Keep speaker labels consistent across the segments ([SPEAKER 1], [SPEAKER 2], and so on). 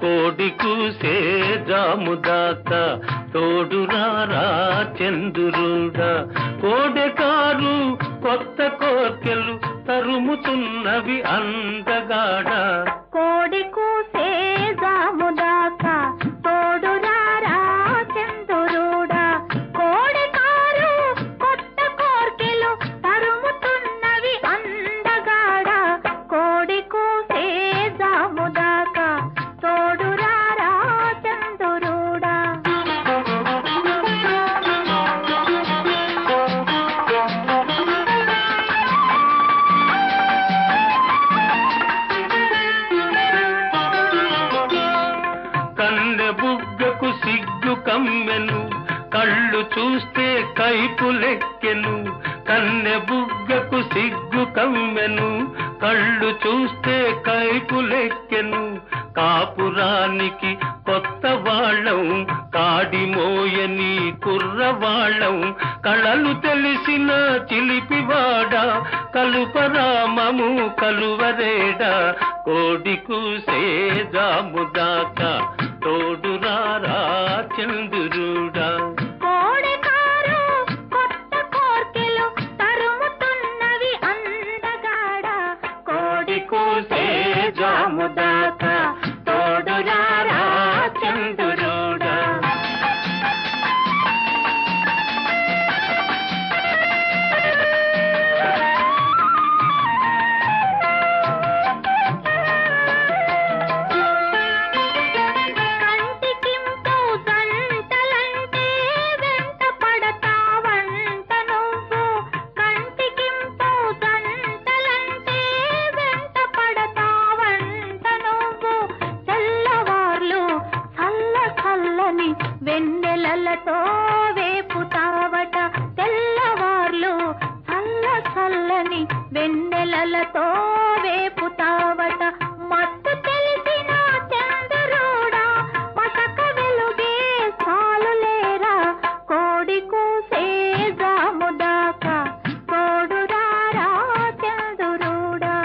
[SPEAKER 1] కోడి కూసే జాముదాకా తోడురారా చంద్రుడా కోడెకారు కొత్త కోర్కెలు తరుముతున్నవి అందగాడ
[SPEAKER 2] కోడి కూసే జాముదాకా తోడురారా చందురుడా కోడి కారు కొత్త కోర్కెలు తరుముతున్నవి అందగాడ కోడి కూసే జాముదాకా తోడురారా చందురుడా
[SPEAKER 1] కన్నె బుగ్గకు సిగ్గు కమ్మెను కళ్ళు చూస్తే కైపు లెక్కెను కన్నె బుగ్గకు సిగ్గు కమ్మెను కళ్ళు చూస్తే కైపు లెక్కెను కాపురానికి కొత్త వాళ్ళం కాడి మోయని కుర్రవాళ్ళం కళలు తెలిసిన చిలిపివాడ కలుపరామము కలువరేడా కోడి కూసే జాముదాకా తోడురారా చంద్రుడా
[SPEAKER 2] కోడి కారు కొత్త కోర్కెలు తరుముతున్నవి అందగాడ కోడి కూసే జాముదాకా తోడురారా చంద్రుడా కంటికింపు జంటలంటే వెంట పడతావంట నువ్వు కంటికింపు జంటలంటే వెంట పడతావంట నువ్వు తెల్లవార్లు చల్ల చల్లని వెన్నెలలతో వేపుతావట తెల్లవార్లు చల్ల చల్లని వెన్నెలలతో వేపుతావట మత్తు తెలిసిన చంద్రుడా పటక వెలుగే చాలు లేరా కోడి కూసే జాముదాకా తోడురారా చంద్రుడా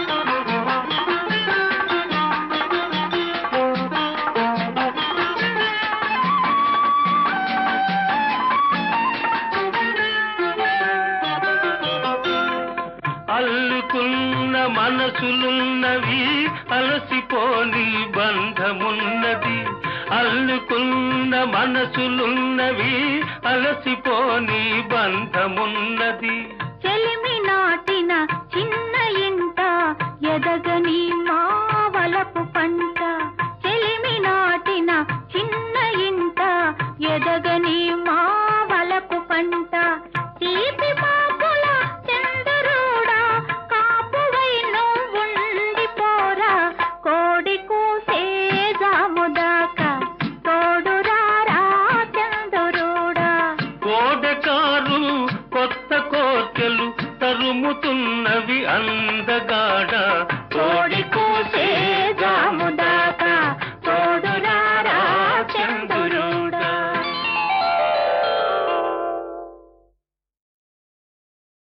[SPEAKER 1] అల్లుకున్న మనసులున్నవి అలసిపోని బంధమున్నది అల్లుకున్న మనసులున్నవి అలసిపోని బంధమున్నది
[SPEAKER 2] చెలిమి నాటిన చిన్న ఇంట ఎదగని మావలపు పంట చెలిమి నాటిన చిన్న ఇంట ఎదగని మావలపు పంట తీపి మాపుల చంద్రుడా కాపువై నువ్వుండిపోరా కోడి కూసే జాముదాకా తోడురారా చంద్రుడా
[SPEAKER 1] కోడకారు కొత్త కోర్కెలు తరుముతున్నవి అందగాడ
[SPEAKER 2] కోడి కూసే జాముదాకా